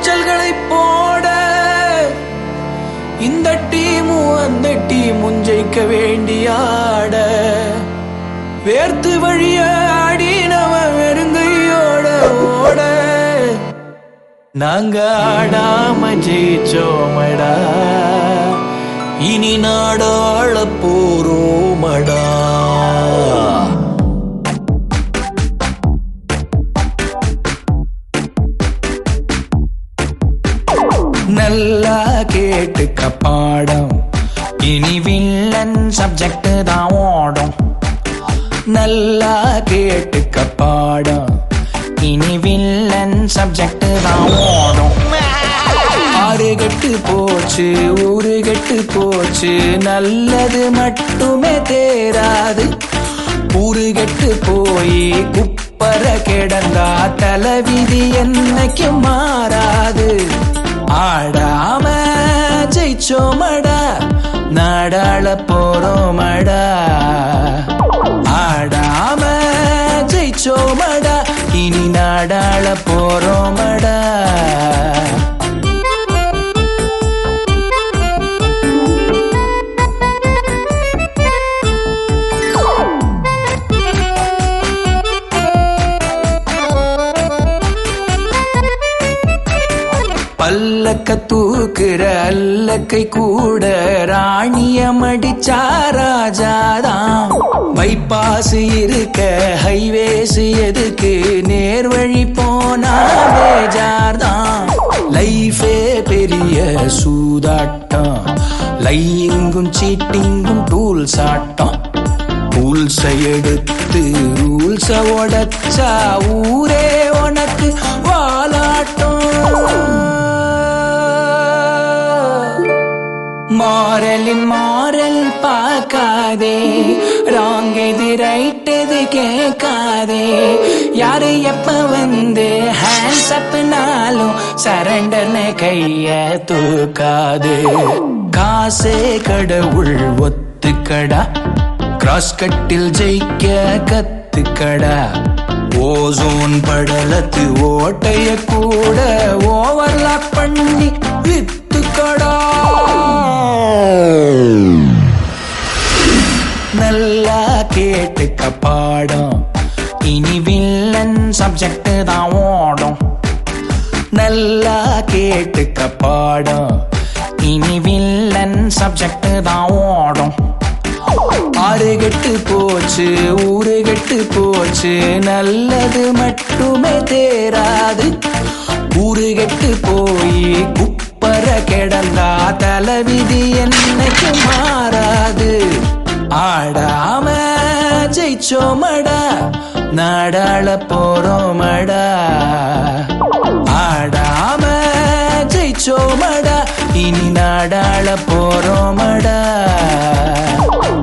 கூச்சல்களை போட இந்த டீமும் அந்த டீமும் ஜெயிக்க வேண்டியாட வேர்த்து வழிய ஆடினவ வெறுங்கையோட ஓட நாங்க ஆடாம ஜெயிச்சோமடா இனி நாடாள போறோமடா நல்லா கேட்டுக்க பாடம் இனி வில்லன் சப்ஜெக்ட் தான் ஓடும் நல்லா கேட்டுக்க பாடம் இனி வில்லன் சப்ஜெக்ட் தான் ஓடும் ஆறு கெட்டு போச்சு ஊரு கெட்டு போச்சு நல்லது மட்டுமே தேராது ஊரு கெட்டு போய் குப்பர கிடந்தா தலைவிதி என்னைக்கும் மாறாது ஆடாம ஜெயிச்சோமடா நாடாள போறோமடா ஆடாம ஜெயிச்சோமடா இனி நாடாள போறோமடா பல்லக்க தூக்குற அல்லக்கை கூட ராணிய மடிச்சா ராஜாதான் பைபாஸ் இருக்க ஹைவேஸ் எதுக்கு நேர்வழி போனா பேஜார்தான் லைஃபே பெரிய சூதாட்டம் லையிங்கும் சீட்டிங்கும் டூல்ஸ் ஆட்டம் ரூல்ஸை எடுத்து ரூல்ஸ உடைச்சா ஊரே உனக்கு வாலாட்டம் மாறலின் மாறல் பார்க்காதே ராங் எது ரைட் எது கேட்காதே யாரு எப்ப வந்து ஹேண்ட்ஸ் அப்னாலும் சரண்டர்னு கைய தூக்காது காசே கடவுள் ஒத்துக்கடா கிராஸ் கட்டில் ஜெயிக்க கத்துக்கடா ஓசோன் படலத்து ஓட்டைய கூட ஓவர்லாப் பண்ணி வித்துக்கடா நல்லா கேட்டுக்க பாடம் இனி வில்லன் சப்ஜெக்ட் தான் ஓடும் நல்லா கேட்டுக்க பாடம் இனி வில்லன் சப்ஜெக்ட் தான் ஓடும் ஆறு கெட்டு போச்சு ஊரு கெட்டு போச்சு நல்லது மட்டுமே தேராது ஊரு கெட்டு போய் குப்பர கிடந்தா தலைவிதி என்னைக்கு மாறாது ஆடாம ஜெயிச்சோமடா நாடாள போறோமடா ஆடாம ஜெயிச்சோமடா இனி நாடாள போறோமடா